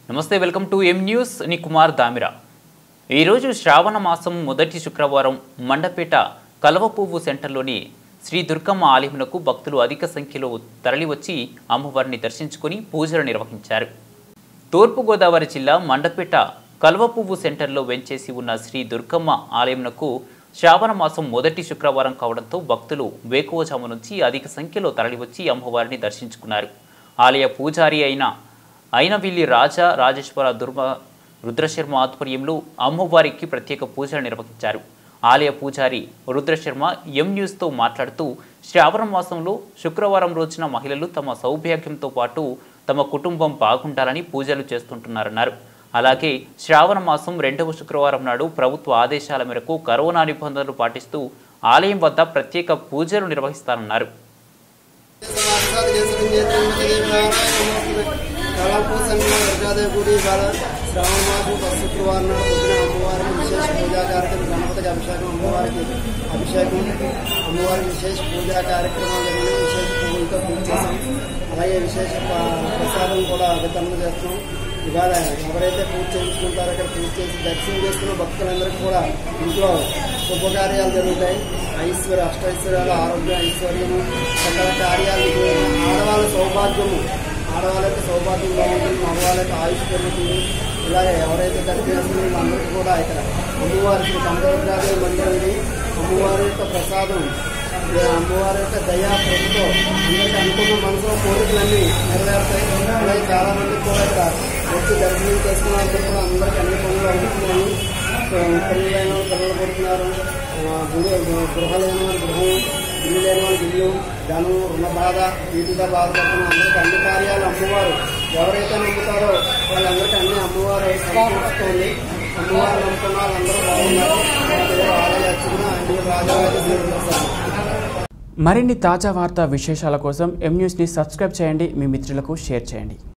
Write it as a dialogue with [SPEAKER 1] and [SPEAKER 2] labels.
[SPEAKER 1] నమస్తే welcome to M news ని కుమార్ దామిరా ఈరోజు శ్రావణ మాసం మొదటి శుక్రవారం మండపేట కలవ పువ్వు సెంటర్లోని శ్రీ దుర్గమ్మ ఆలయమునకు భక్తులు అధిక సంఖ్యలో తరలివచ్చి అమ్మవారిని దర్శించుకొని పూజలు నిర్వహించారు తూర్పుగోదావరి జిల్లా మండపేట కల్వ పువ్వు సెంటర్లో వెంచేసి ఉన్న శ్రీ దుర్గమ్మ ఆలయంనకు శ్రావణ మాసం మొదటి శుక్రవారం కావడంతో భక్తులు వేకువజాము నుంచి అధిక సంఖ్యలో తరలివచ్చి అమ్మవారిని దర్శించుకున్నారు ఆలయ పూజారి అయిన అయినవిల్లి రాజా రాజేశ్వర దుర్గ రుద్రశర్మ ఆధ్వర్యంలో అమ్మవారికి ప్రత్యేక పూజలు నిర్వహించారు ఆలయ పూజారి రుద్రశర్మ ఎం న్యూస్తో మాట్లాడుతూ శ్రావణ మాసంలో శుక్రవారం రోజున మహిళలు తమ సౌభాగ్యంతో పాటు తమ కుటుంబం బాగుండాలని పూజలు చేస్తుంటున్నారన్నారు అలాగే శ్రావణ మాసం రెండవ శుక్రవారం నాడు ప్రభుత్వ ఆదేశాల మేరకు కరోనా నిబంధనలు పాటిస్తూ ఆలయం వద్ద ప్రత్యేక పూజలు నిర్వహిస్తారన్నారు
[SPEAKER 2] గుడి ఇవాళ శ్రావణ మాసం ఫస్ట్ శుక్రవారం నాడు పొద్దున అమ్మవారికి విశేష పూజా కార్యక్రమం గణపతికి అభిషేకం అమ్మవారికి అభిషేకం అమ్మవారికి విశేష పూజా కార్యక్రమాలు జరిగినాయి విశేష పువ్వులతో పూజ చేసాం అలాగే విశేష ప- ప్రసాదం కూడా వితరణ చేస్తున్నాం ఇవాళ ఎవరైతే పూజ చేయించుకుంటారో అక్కడ పూజ చేసి దర్శనం చేసుకున్న భక్తులందరికీ కూడా ఇంట్లో శుభకార్యాలు జరుగుతాయి ఐశ్వర్య అష్టైశ్వర్యాలు ఆరోగ్య ఐశ్వర్యము సకల కార్యాలు ఆడవాళ్ళ సౌభాగ్యము ఆడవాళ్ళకి సౌభాగ్యం బాగుంటుంది మగవాళ్ళకి ఆయుష్ పెరుగుతుంది ఇలాగే ఎవరైతే దర్శనం చేసుకుని అందరికీ కూడా ఇక్కడ అమ్మవారికి కంపల్సరీ మందిరండి అమ్మవారి యొక్క ప్రసాదం ఈ అమ్మవారి యొక్క దయా ప్రభుత్వం అందరికీ అనుకున్న మనసులో కోరికలన్నీ నెరవేరుతాయి అలాగే చాలా మందికి కూడా ఇక్కడ వచ్చి దర్శనం చేసుకున్నారు కూడా అందరికీ అన్ని పనులు అందుతున్నాయి పిల్లలు లేని వాళ్ళు పిల్లలు పడుతున్నారు గుడి గృహ లేని వాళ్ళు గృహం ఇల్లు లేని వాళ్ళు ఇల్లు ధనం రుణ బాధ వీటితో బాధపడుతున్న అందరికీ అన్ని కార్యాలు అమ్మవారు ఎవరైతే నమ్ముతారో వాళ్ళందరికీ అన్ని అమ్మవారు సమకూరుస్తుంది అమ్మవారు నమ్ముకున్న వాళ్ళందరూ బాగున్నారు ఆలయ అర్చకున అన్ని రాజరాజ
[SPEAKER 3] మరిన్ని తాజా వార్తా విశేషాల కోసం ఎం న్యూస్ని సబ్స్క్రైబ్ చేయండి మీ మిత్రులకు షేర్ చేయండి